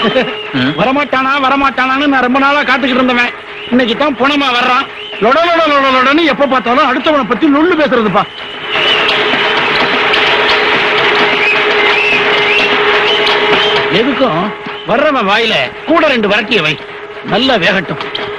வரமாட்டானா வரமாட்டானான்னு நான் ரொம்ப நாளா காத்துக்கிட்டு இருந்தவன் இன்னைக்கு தான் புனமா வர்றான் லொட லொட லொட லொடன்னு எப்ப பார்த்தாலும் அடுத்தவனை பத்தி நொல்லு பேசுறதுப்பா எதுக்கும் வர்றவன் வாயில கூட ரெண்டு வரட்டிய வை நல்லா வேகட்டும்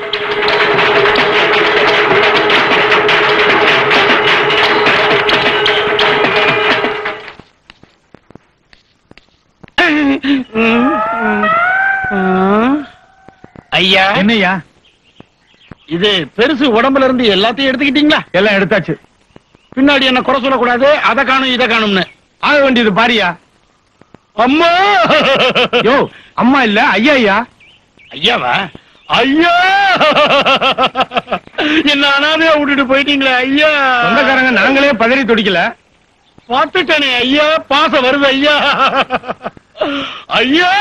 ஐயா என்னய்யா இது பெருசு உடம்புல இருந்து எல்லாத்தையும் எடுத்துக்கிட்டீங்களா எல்லாம் எடுத்தாச்சு பின்னாடி என்ன குறை சொல்லக்கூடாது அதை காணும் இதை காணும்னு ஆக வேண்டியது பாரியா அம்மா யோ அம்மா இல்ல ஐயா ஐயா ஐயாவா ஐயா என்ன அனாதையா விட்டுட்டு போயிட்டீங்களே ஐயா சொந்தக்காரங்க நாங்களே பதறி துடிக்கல பார்த்துட்டானே ஐயா பாசம் வருது ஐயா ஐயா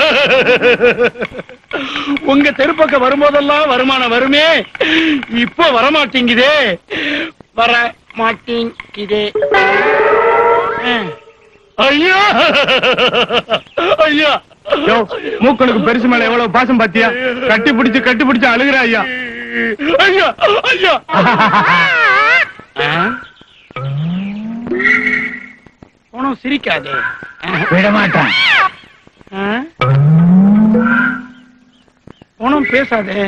உங்க தெருப்பக்கம் வரும்போதெல்லாம் வருமானம் வருமே இப்ப வரமாட்டேங்குதே வர மாட்டேங்குதே அஹ். ஐயா ஐயா யோ மூக்கனுக்கு பெருசு மேல எவ்வளவு பாசம் பாத்தியா கட்டி பிடிச்சு கட்டி பிடிச்சு அழுகுற ஐயா ஐயா ஐயா போனோம் சிரிக்காதே விட மாட்டான் போனோம் பேசாதே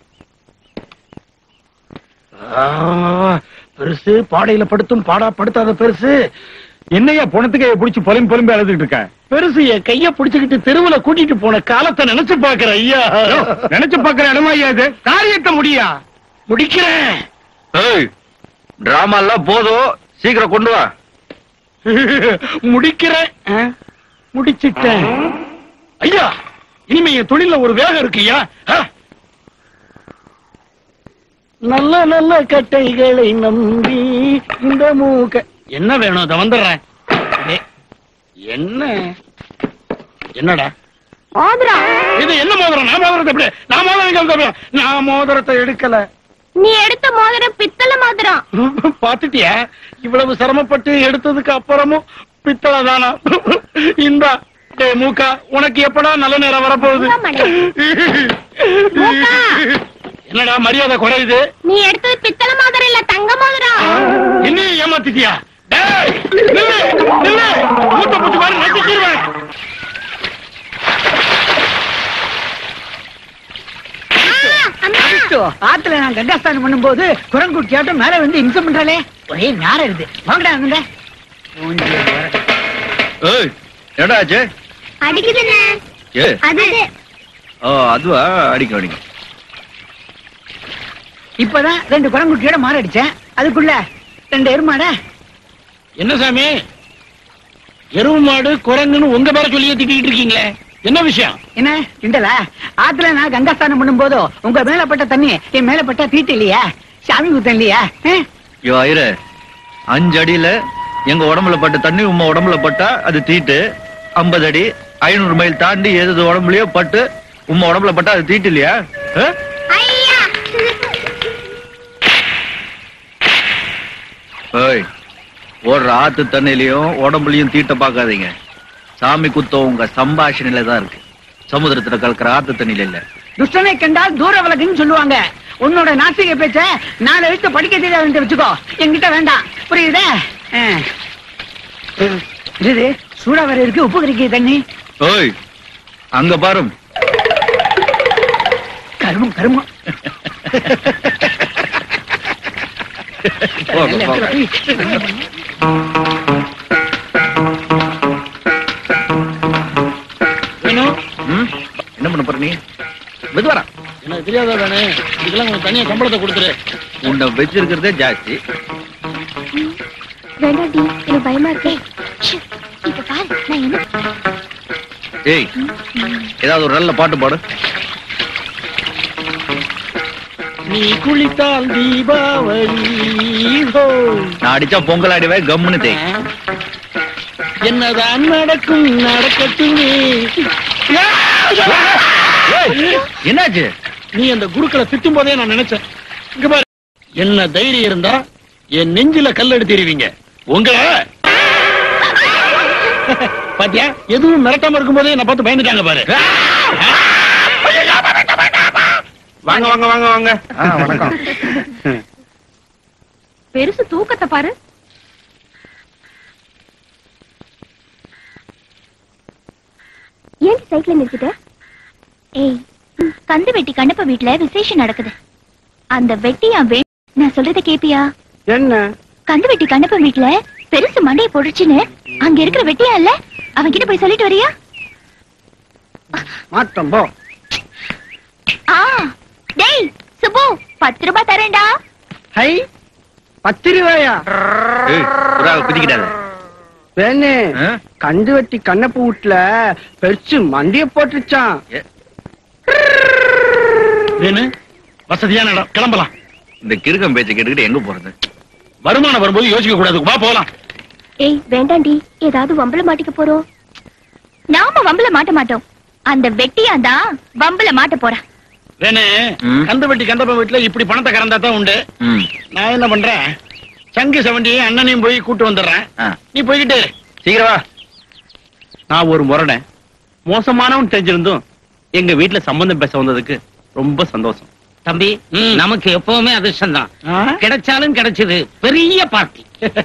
ஆ, பெருசு பாடையில படுத்தும் பாடா படுத்தாத பெருசு என்னையா பொணத்துக்கு பிடிச்சு பொலிம்பு பொலிம்பு அழுதுகிட்டு இருக்க பெருசு என் கைய புடிச்சுக்கிட்டு தெருவுல கூட்டிட்டு போன காலத்தை நினைச்சு பாக்குற ஐயா யோ, நினைச்சு பாக்குற இடமா ஐயா இது காரியத்தை முடியா முடிக்கிறேன் ஏய் டிராமா எல்லாம் போதும் சீக்கிரம் கொண்டு வா முடிக்கிறேன் ஆ, முடிச்சிட்டேன் ஐயா இனிமே என் தொழில ஒரு வேகம் இருக்குயா ஆ. நல்ல நல்ல கட்டைகளை நம்பி இந்த மூக்க என்ன வேணும் அதை வந்துடுறேன் டேய், என்ன என்னடா மோதிரம் இது என்ன மோதிரம் நான் மோதிரத்தை எப்படி நான் மோதிரம் எங்க இருந்து வருவேன்? நான் மோதிரத்தை எடுக்கல நீ எடுத்த மோதிரம் பித்தளை மோதிரம் பாத்துட்டியா இவ்வளவு சிரமப்பட்டு எடுத்ததுக்கு அப்புறமும் பித்தளை தானா இந்தா டேய் மூக்கா உனக்கு எப்படா நல்ல நேரம் வரப்போகுது மூக்கா மூக்கா. என்னடா மரியாதை குறையுது நீ எடுத்தது பித்தளை மோதிரம் இல்ல தங்க மோதிரம் என்ன ஏமாத்திட்டியா டேய் நில்லு நில்லு மூத்த பூச்சி மாதிரி நசுக்கிடுவேன் ஆ, அம்மா. அச்சோ, ஆத்துல நான் கங்காஸ்தானம் பண்ணும்போது குரங்குட்டியாட்டம் மேல வந்து இம்சம் பண்றாளே ஒரே நேரம் இருக்கு வாங்கடா அங்க ஏய் என்னடா ஆச்சு அடிக்குதுண்ணே ஏ அது ஓ அதுவா அடிக்க அடிக்க இப்பதான் ரெண்டு குரங்குட்டியோட மாற அடிச்சேன் அதுக்குள்ள ரெண்டு எருமாட என்ன சாமி எருவு மாடு குரங்குன்னு உங்க பேர சொல்லியே திட்டிட்டு இருக்கீங்களே என்ன விஷயம் என்ன கிண்டலா ஆத்துல நான் கங்காஸ்தானம் பண்ணும்போதோ உங்க மேலப்பட்ட தண்ணி என் மேலப்பட்ட தீட்டு இல்லையா சாமி குத்தம் இல்லையா ஆ? யோ ஐயரே அஞ்சு அடியில எங்க உடம்புல பட்ட தண்ணி உம்ம உடம்புல பட்டா அது தீட்டு ஐம்பது அடி ஐநூறு மைல் தாண்டி எது உடம்புலயோ பட்டு உம்ம உடம்புல பட்டா அது தீட்டு இல்லையா ஆ? ஐயா ஏய் ஓடுற ஆத்து தண்ணிலையும் உடம்புலயும் தீட்ட பார்க்காதீங்க சாமி குத்தம் உங்க சம்பாஷணையில தான் இருக்கு சமுத்திரத்துல கலக்கிற ஆத்து தண்ணியில இல்ல துஷ்டனை கண்டால் தூர விலகுன்னு சொல்லுவாங்க உன்னோட நாசிக பேச்ச நாலு எழுத்து படிக்க தெரியாதுன்னு வச்சுக்கோ என்கிட்ட வேண்டாம் புரியுதா ஆ. இது சூடா வர இருக்கு உப்பு கறிக்கு தண்ணி ஓய் அங்க பாரும் கருமம் கருமம் போங்க, போங்க. வேணும் ம்? என்ன பண்ண போற நீ மெதுவாரா எனக்கு தெரியாதா தானே இதுக்கெல்லாம் கொஞ்சம் தனியா சம்பளத்தை கொடுத்துரு உன்னை வச்சிருக்கிறதே ஜாஸ்தி வேண்டாண்டி எனக்கு பயமா இருக்கே ஷ், இப்ப பாரு நான் என்ன ஏய் ஏதாவது ஒரு நல்ல பாட்டு பாடு நீ குளித்தால் தீபாவளி ஹோ. நான் அடிச்சா பொங்கல் அடிவே கம்முன்னு தேய் என்னதான் நடக்கும் நடக்கட்டுமே ஏய், என்னாச்சு நீ அந்த குருக்களை திட்டும் போதே நான் நினைச்சேன் இங்க பாரு என்ன தைரியம் இருந்தா என் நெஞ்சில கல் எடுத்திருவீங்க உங்களை பாத்தியா எதுவும் மிரட்டாம இருக்கும் போதே என்ன பார்த்து பயந்துட்டாங்க பாரு வாங்க வாங்க வாங்க வாங்க வணக்கம் பெருசு தூக்கத்தை பாரு ஏன் சைக்கிள் நிறுத்திட்ட ஏய் கந்து வெட்டி கண்ணப்ப வீட்ல விசேஷம் நடக்குது அந்த வெட்டியா வே நான் சொல்றத கேப்பியா என்ன கந்து வெட்டி கண்ணப்ப வீட்ல பெருசு மண்டைய பொடிச்சுன்னு அங்க இருக்கிற வெட்டியா இல்ல அவன் கிட்ட போய் சொல்லிட்டு வரியா மாத்தம் போ ஆ டேய் சுபு பத்து ரூபாய் தரேன்டா ஹை பத்து ரூபாயா ஏய், புறா குதிக்கிடாத வேணு ஆ? கண்டு வெட்டி கண்ணப்பு வீட்டுல பெருசு மண்டிய போட்டுச்சான் வேணு வசதியான இடம் கிளம்பலாம் இந்த கிறுக்கம் பேச்சை கேட்டுக்கிட்டு எங்க போறது வருமானம் வரும்போது யோசிக்க கூடாது வா போலாம் ஏய் வேண்டாண்டி ஏதாவது வம்பல மாட்டிக்க போறோம் நாம வம்பல மாட்ட மாட்டோம் அந்த வெட்டியா தான் வம்பல மாட்ட போறா வேணு ம். கந்து வெட்டி கந்தப்ப வீட்டுல இப்படி பணத்தை கறந்தா தான் உண்டு ம் நான் என்ன பண்றேன் சங்கு செவண்டியும் அண்ணனையும் போய் கூட்டு வந்துடுறேன் ஆ. நீ போய்கிட்டு இரு. சீக்கிரம் வா நான் ஒரு முரடன் மோசமானவன் தெரிஞ்சிருந்தும் எங்க வீட்டுல சம்பந்தம் பேச வந்ததுக்கு ரொம்ப சந்தோஷம் தம்பி ம். நமக்கு எப்பவுமே அதிர்ஷ்டம் தான் ஆ? கிடைச்சாலும் கிடைச்சது பெரிய பார்ட்டி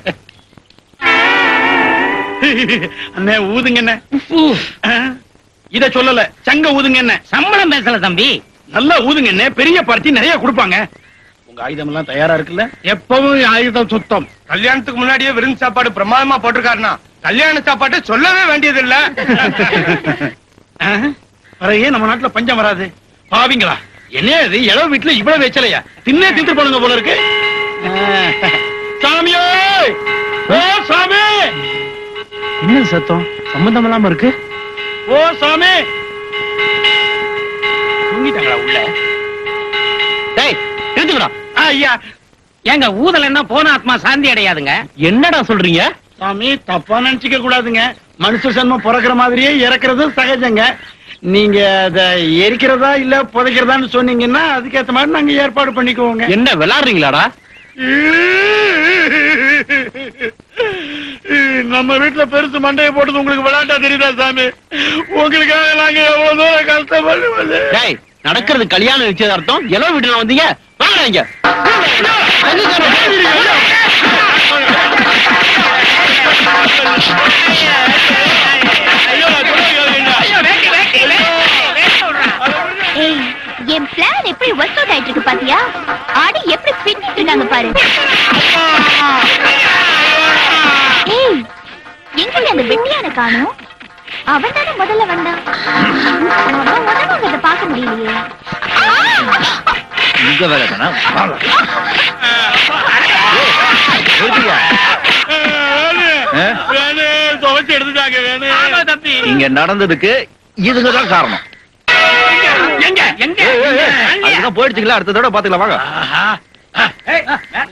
அண்ணே ஊதுங்க என்ன ஆ? இத சொல்லல சங்க ஊதுங்க என்ன சம்பளம் பேசல தம்பி நல்லா ஊதுங்க என்ன பெரிய பார்ட்டி நிறைய கொடுப்பாங்க உங்க ஆயுதம் எல்லாம் தயாரா இருக்குல்ல எப்பவும் ஆயுதம் சுத்தம் கல்யாணத்துக்கு முன்னாடியே விருந்து சாப்பாடு பிரமாதமா போட்டிருக்காருனா கல்யாண சாப்பாட்டை சொல்லவே வேண்டியது இல்ல ஆ? பிறகு நம்ம நாட்டுல பஞ்சம் வராது பாவிங்களா என்ன இது இளவு வீட்டுல இவ்வளவு வச்சலையா தின்னே தின்று போடுங்க போல இருக்கு ஆ. சாமியே ஓ சாமி என்ன சத்தம் சம்பந்தம் இல்லாம இருக்கு ஓ சாமி தூங்கிட்டாங்களா உள்ள டேய் எழுந்துக்கடா ஆ, ஐயா ஏங்க ஊதல் என்ன போன ஆத்மா சாந்தி அடையாதுங்க என்னடா சொல்றீங்க சாமி தப்பா நினைச்சுக்க கூடாதுங்க மனுஷ சன்மம் பிறக்கிற மாதிரியே இறக்குறது சகஜங்க நீங்க அத எரிக்கிறதா இல்ல புதைக்கிறதான்னு சொன்னீங்கன்னா அதுக்கேத்த மாதிரி நாங்க ஏற்பாடு பண்ணிக்குவோங்க என்ன விளையாடுறீங்களாடா நம்ம வீட்டுல பெருசு மண்டையை போட்டது உங்களுக்கு விளையாட்டா தெரியுதா சாமி உங்களுக்காக நாங்க எவ்வளவு தூரம் கஷ்டப்படுவது டேய் நடக்கிறது கல்யாண நிச்சயதார்த்தம் எவ்வளவு வீட்டுல வந்தீங்க வாங்கடா இங்க ஏய் என் பிளான் எப்படி ஒர்க் அவுட் ஆயிட்டு இருக்கு பாத்தியா ஆடி எப்படி பின்னிட்டு இருக்காங்க பாரு ஏய் எங்க அந்த வெட்டியான காணோம் அவன் தானே முதல்ல வந்தான் அவன் உதவுங்கிறத பார்க்க முடியலையே இங்க வேலை தானே வாங்க. நிறுத்துங்க. ஆ? துவைச்சு எடுத்துட்டாங்க வேணும் இங்க நடந்ததுக்கு இதுங்கதான் காரணம் எங்க எங்க ஏய், ஏய், ஏய், அதுதான் போயிடுச்சுங்களா அடுத்த தடவை பாத்துக்கலாம் வாங்க ஆஹா.